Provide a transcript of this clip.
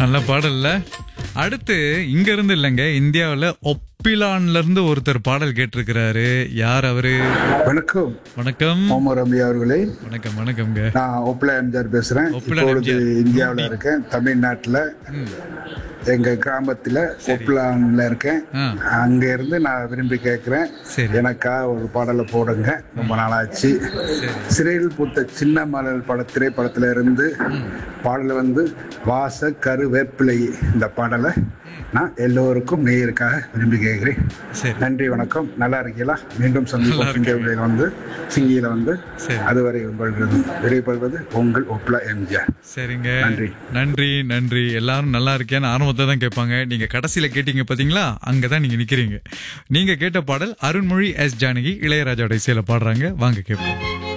நல்ல பாடல்ல அடுத்து இங்க இருந்து இல்லைங்க இந்தியாவுல ஒப்பிலான்ல இருந்து ஒருத்தர் பாடல் கேட்டிருக்கிறாரு யார் அவரு வணக்கம் வணக்கம் முகமது ரபி அவர்களே வணக்கம் வணக்கம்ங்க நான் ஒப்லா எம்ஜிஆர் பேசுறேன் ஒப்பிலா இப்பொழுது எம்ஜிஆர். இந்தியாவில் இருக்கேன் தமிழ்நாட்டுல எங்க கிராமத்துல ஒப்லான்ல இருக்கேன் ஆ. அங்க இருந்து நான் விரும்பி கேட்கிறேன் சரி. எனக்கா ஒரு பாடலை போடுங்க ரொம்ப நாளாச்சு சிறையில் பூத்த சின்ன மலர் பட திரைப்படத்துல இருந்து பாடல் வந்து வாச கரு வேப்பிலை இந்த பாடலை நான் எல்லோருக்கும் நேயருக்காக விரும்பி கேட்கிறேன் சரி நன்றி வணக்கம் நல்லா இருக்கீங்களா மீண்டும் சந்திப்போம் சிங்கவிலையில் வந்து சிங்கியில வந்து சரி. அதுவரை உங்களது விடைபெறுவது உங்கள் ஒப்லா எம்ஜிஆர் சரிங்க நன்றி. நன்றி நன்றி எல்லாரும் நல்லா இருக்கேன்னு ஆரம்பத்தை தான் கேட்பாங்க நீங்க கடைசியில கேட்டீங்க பாத்தீங்களா அங்கதான் நீங்க நிக்கிறீங்க நீங்க கேட்ட பாடல் அருண்மொழி எஸ் ஜானகி இளையராஜாவோட இசையில பாடுறாங்க வாங்க கேட்போம்